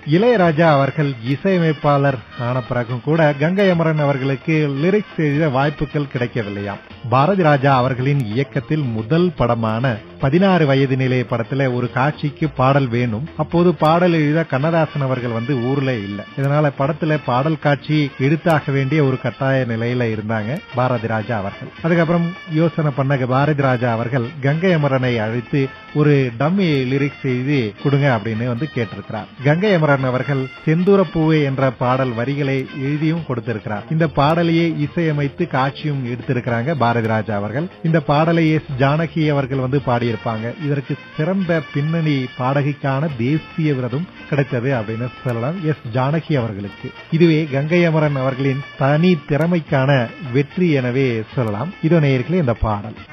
இளையராஜா அவர்கள் இசையமைப்பாளர் ஆன பிறகும் கூட கங்கை அமரன் அவர்களுக்கு லிரிக்ஸ் எழுத வாய்ப்புகள் கிடைக்கவில்லையாம் பாரதி ராஜா அவர்களின் இயக்கத்தில் முதல் படமான பதினாறு வயது நிலைய படத்துல ஒரு காட்சிக்கு பாடல் வேணும் அப்போது பாடல் எழுத கண்ணதாசன் அவர்கள் வந்து ஊர்ல இல்ல இதனால படத்துல பாடல் காட்சி எடுத்தாக வேண்டிய ஒரு கட்டாய நிலையில இருந்தாங்க பாரதி ராஜா அவர்கள் அதுக்கப்புறம் யோசனை பண்ண பாரதி ராஜா அவர்கள் கங்கை அமரனை அழைத்து ஒரு டம்மி லிரிக்ஸ் எழுதி கொடுங்க அப்படின்னு வந்து கேட்டிருக்கிறார் கங்கை அமரன் அவர்கள் செந்தூர பூவே என்ற பாடல் வரிகளை எழுதியும் கொடுத்திருக்கிறார் இந்த பாடலையே இசையமைத்து காட்சியும் எடுத்திருக்கிறாங்க பாரதி ராஜா அவர்கள் இந்த பாடலை எஸ் ஜானகி அவர்கள் வந்து பாடியிருப்பாங்க இதற்கு சிறந்த பின்னணி பாடகிக்கான தேசிய விருதும் கிடைத்தது அப்படின்னு சொல்லலாம் எஸ் ஜானகி அவர்களுக்கு இதுவே கங்கை அமரன் அவர்களின் தனி திறமைக்கான வெற்றி எனவே சொல்லலாம் இதோ நேயர்களே இந்த பாடல்